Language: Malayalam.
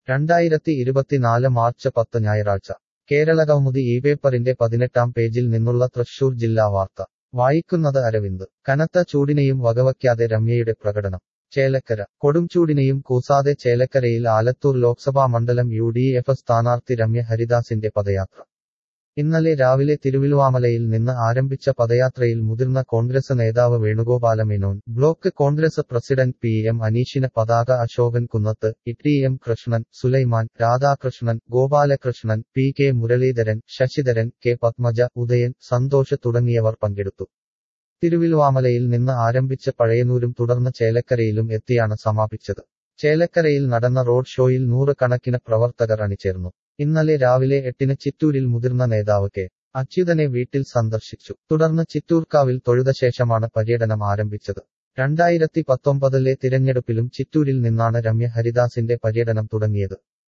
രണ്ടായിരത്തി ഇരുപത്തിനാല് മാർച്ച് പത്ത് ഞായറാഴ്ച കേരളകൗമുദി ഈ പേപ്പറിന്റെ പതിനെട്ടാം പേജിൽ നിന്നുള്ള തൃശൂർ ജില്ലാ വാർത്ത വായിക്കുന്നത് അരവിന്ദ് കനത്ത ചൂടിനെയും വകവയ്ക്കാതെ രമ്യയുടെ പ്രകടനം ചേലക്കര കൊടുംചൂടിനെയും കൂസാതെ ചേലക്കരയിൽ ആലത്തൂർ ലോക്സഭാ മണ്ഡലം യു ഡി എഫ് സ്ഥാനാർത്ഥി രമ്യ ഹരിദാസിന്റെ പദയാത്ര ഇന്നലെ രാവിലെ തിരുവിലുവാമലയിൽ നിന്ന് ആരംഭിച്ച പദയാത്രയിൽ മുതിർന്ന കോൺഗ്രസ് നേതാവ് Venugopala Menon block Congress president P M അനീഷിന് പതാക Ashokan Kunnath E M Krishnan Sulaiman Radhakrishnan Gopalakrishnan P K Muraleedharan Sasidharan K Padmaja Udayan Santhosh തുടങ്ങിയവർ പങ്കെടുത്തു തിരുവിലുവാമലയിൽ നിന്ന് ആരംഭിച്ച പഴയനൂരും തുടർന്ന് ചേലക്കരയിലും എത്തിയാണ് സമാപിച്ചത് ചേലക്കരയിൽ നടന്ന റോഡ് ഷോയിൽ നൂറുകണക്കിന് പ്രവർത്തകർ അണിചേർന്നു ഇന്നലെ രാവിലെ എട്ടിന് ചിറ്റൂരിൽ മുതിർന്ന നേതാവ് കെ അച്യുതനെ വീട്ടിൽ സന്ദർശിച്ചു തുടർന്ന് ചിറ്റൂർക്കാവിൽ തൊഴുത ശേഷമാണ് പര്യടനം ആരംഭിച്ചത് രണ്ടായിരത്തി പത്തൊമ്പതിലെ തിരഞ്ഞെടുപ്പിലും ചിറ്റൂരിൽ നിന്നാണ് രമ്യ ഹരിദാസിന്റെ പര്യടനം തുടങ്ങിയത്